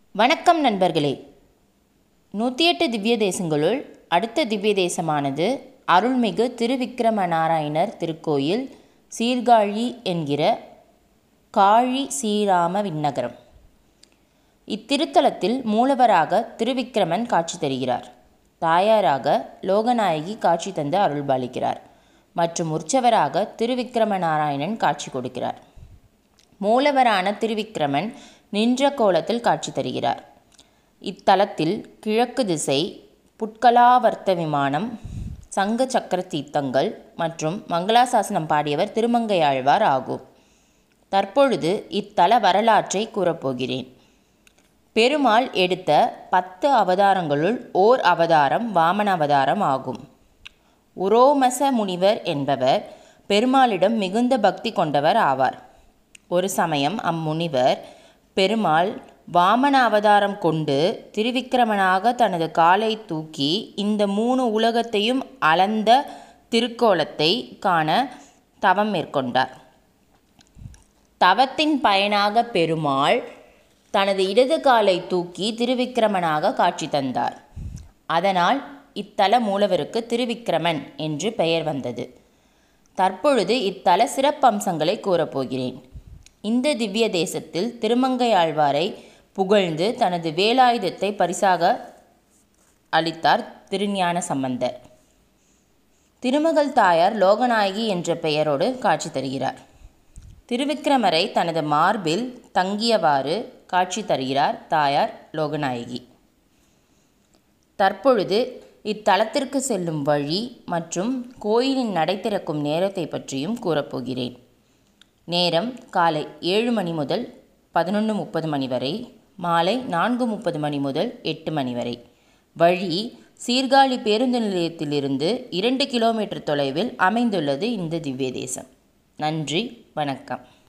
வணக்கம் நண்பர்களே நூற்றி எட்டு திவ்ய தேசங்களுள் அடுத்த திவ்ய தேசமானது அருள்மிகு திருவிக்கிரம நாராயணர் திருக்கோயில் சீர்காழி என்கிற காழி ஸ்ரீராம விண்ணகரம் இத்திருத்தலத்தில் மூலவராக திருவிக்கிரமன் காட்சி தருகிறார் தாயாராக லோகநாயகி காட்சி தந்து அருள்பாலிக்கிறார் மற்றும் உற்சவராக திருவிக்கிரம நாராயணன் காட்சி கொடுக்கிறார் மூலவரான திருவிக்கிரமன் நின்ற கோலத்தில் காட்சி தருகிறார் இத்தலத்தில் கிழக்கு திசை புட்கலாவர்த்த விமானம் சங்க சக்கர தீர்த்தங்கள் மற்றும் மங்களாசாசனம் பாடியவர் திருமங்கையாழ்வார் ஆகும் தற்பொழுது இத்தல வரலாற்றை கூறப்போகிறேன் பெருமாள் எடுத்த பத்து அவதாரங்களுள் ஓர் அவதாரம் வாமன அவதாரம் ஆகும் உரோமச முனிவர் என்பவர் பெருமாளிடம் மிகுந்த பக்தி கொண்டவர் ஆவார் ஒரு சமயம் அம்முனிவர் பெருமாள் வாமன அவதாரம் கொண்டு திருவிக்கிரமனாக தனது காலை தூக்கி இந்த மூணு உலகத்தையும் அளந்த திருக்கோலத்தை காண தவம் மேற்கொண்டார் தவத்தின் பயனாக பெருமாள் தனது இடது காலை தூக்கி திருவிக்கிரமனாக காட்சி தந்தார் அதனால் இத்தல மூலவருக்கு திருவிக்கிரமன் என்று பெயர் வந்தது தற்பொழுது இத்தல சிறப்பம்சங்களை கூறப்போகிறேன் இந்த திவ்ய தேசத்தில் திருமங்கையாழ்வாரை புகழ்ந்து தனது வேலாயுதத்தை பரிசாக அளித்தார் திருஞான சம்பந்தர் திருமகள் தாயார் லோகநாயகி என்ற பெயரோடு காட்சி தருகிறார் திருவிக்கிரமரை தனது மார்பில் தங்கியவாறு காட்சி தருகிறார் தாயார் லோகநாயகி தற்பொழுது இத்தலத்திற்கு செல்லும் வழி மற்றும் கோயிலின் நடை திறக்கும் நேரத்தை பற்றியும் கூறப்போகிறேன் நேரம் காலை ஏழு மணி முதல் பதினொன்று முப்பது மணி வரை மாலை நான்கு முப்பது மணி முதல் எட்டு மணி வரை வழி சீர்காழி பேருந்து நிலையத்திலிருந்து இரண்டு கிலோமீட்டர் தொலைவில் அமைந்துள்ளது இந்த திவ்ய தேசம் நன்றி வணக்கம்